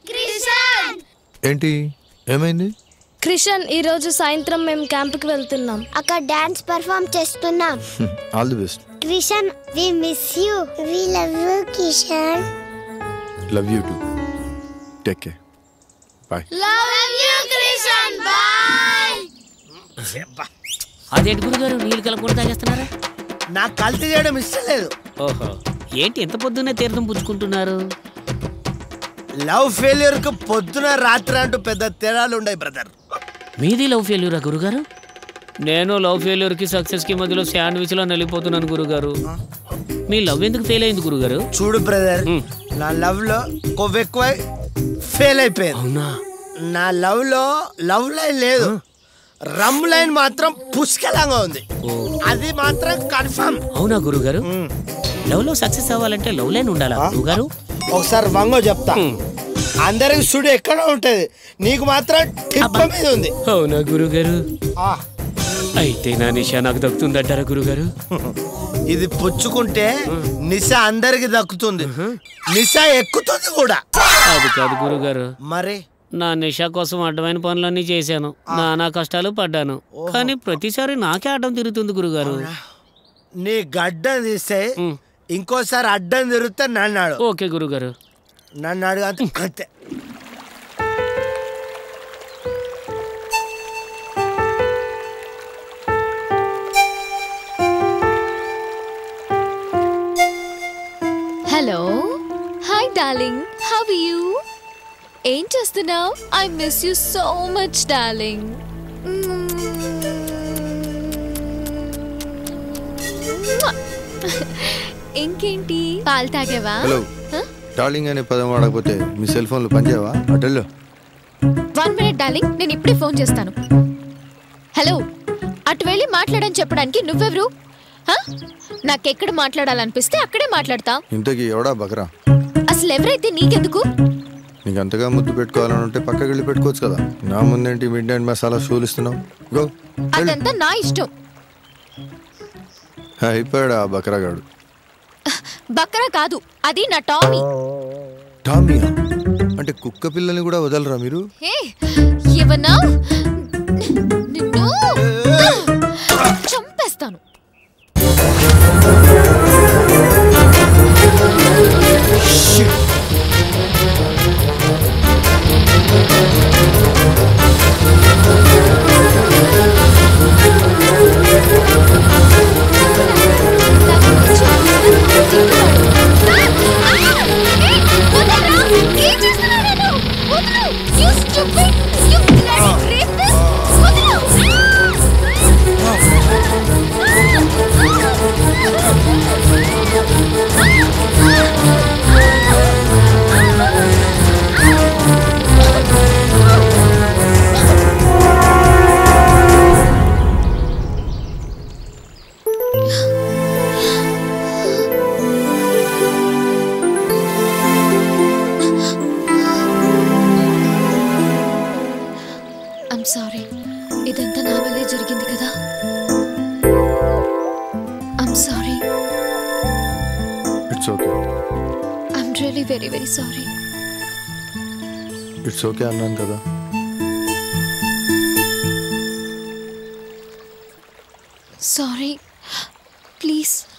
ఏంటి ఏమైంది క్రిషన్ ఈ రోజు సాయంత్రం మేము క్యాంపుకి వెళ్తున్నాం అక్కడ డాన్స్ పర్ఫామ్ చేస్తున్నాం all the best Krishan we miss you we love you Kishan love you too take care bye love you Krishan bye అదేంటి గురుగారు నీళ్ళు కలపకుండా తాగేస్తున్నారా నాకు కల్తీ చేయడం ఇష్టం లేదు ఓహో ఏంటి ఎంత పొద్దున్నే తీర్థం పుచ్చుకుంటున్నారు లవ్ ఫెయిల్యూర్ కు పొద్దున రాత్రి అంటూ పెద్ద తేడాలు ఉన్నాయి బ్రదర్ మీది లవ్ ఫెయిల్యూరా గురుగారు నేను లవ్ ఫెయిల్యూర్ కి సక్సెస్ కి మధ్యలో శాండ్విచ్ లో నలిపోతున్నాను గురుగారు మీ లవ్ ఎందుకు ఫెయిల్ అయింది గురుగారు చూడు బ్రదర్ మ్. నా లవ్ లో కొవ్వు ఎక్కువ ఫెయిల్ అయిపోయింది అవునా నా లవ్ లో లవ్ లైన్ లేదు రమ్ లైన్ మాత్రం పుష్కలంగా ఉంది ఓ అది మాత్రం కన్ఫర్మ్ అవునా గురుగారు లవ్ లో సక్సెస్ అవ్వాలంటే లవ్ లైన్ ఉండాలా గురుగారు ఒకసారి వంగో చెప్తా అందరికి సుడి ఎక్కడ ఉంటది నీకు మాత్రం టిప్ప మీద ఉంది అవునా గురుగారు ఆ, అయితే నా నిషా నాకు దక్కుతుందంటారా గురుగారు ఇది పుచ్చుకుంటే నిశ అందరికి దక్కుతుంది నిశ ఎక్కుతుంది కూడా అది కాదు గురుగారు మరి నా నిషా కోసం అడ్డమైన పనులన్నీ చేశాను నానా కష్టాలు పడ్డాను కానీ ప్రతిసారి నాకే అడ్డం తిరుగుతుంది గురుగారు నీ గడ్డం తీస్తే మ్. ఇంకోసారి అడ్డం తిరిగితే నన్ను అడుగు ఓకే గురుగారు నన్ను అడుగు అంతే అంతే hello hi darling how you ఏం చేస్తున్నావు I miss you so much darling ఇంకేంటి పాలు తాగావా హలో డార్లింగ్ అనే పదం వాడకపోతే మీ సెల్ ఫోన్లు పనిచేయవా అటెల్లో వన్ మినిట్ డార్లింగ్ నేను ఇప్పుడే ఫోన్ చేస్తాను హలో అటు వెళ్ళి మాట్లాడని చెప్పడానికి నువ్వెవరు హ? నాకెక్కడ మాట్లాడాలనిపిస్తే అక్కడే మాట్లాడతా ఇంతకీ ఎవడా బకరా అసలు ఎవరైతే నీకెందుకు నీకు అంతగా ముద్దు పెట్టుకోవాలని ఉంటే పక్కకి వెళ్ళి పెట్టుకోవచ్చు కదా నా ముందేంటి మిడ్ నైట్ మసాలా షూలు ఇస్తున్నావు గో అదంతా నా ఇష్టం అయిపోయాడు ఆ బకరాగాడు బక్కరా కాదు అది నా టామీ టామియా అంటే కుక్క పిల్లల్ని కూడా వదలరా మీరు హే ఏమన్నా నిన్ను చంపేస్తాను ఐమ్ సారీ ఇదంతా నా వల్లే జరిగింది కదా I'm sorry it's okay I'm really very very sorry it's okay అన్నాను కదా సారీ ప్లీజ్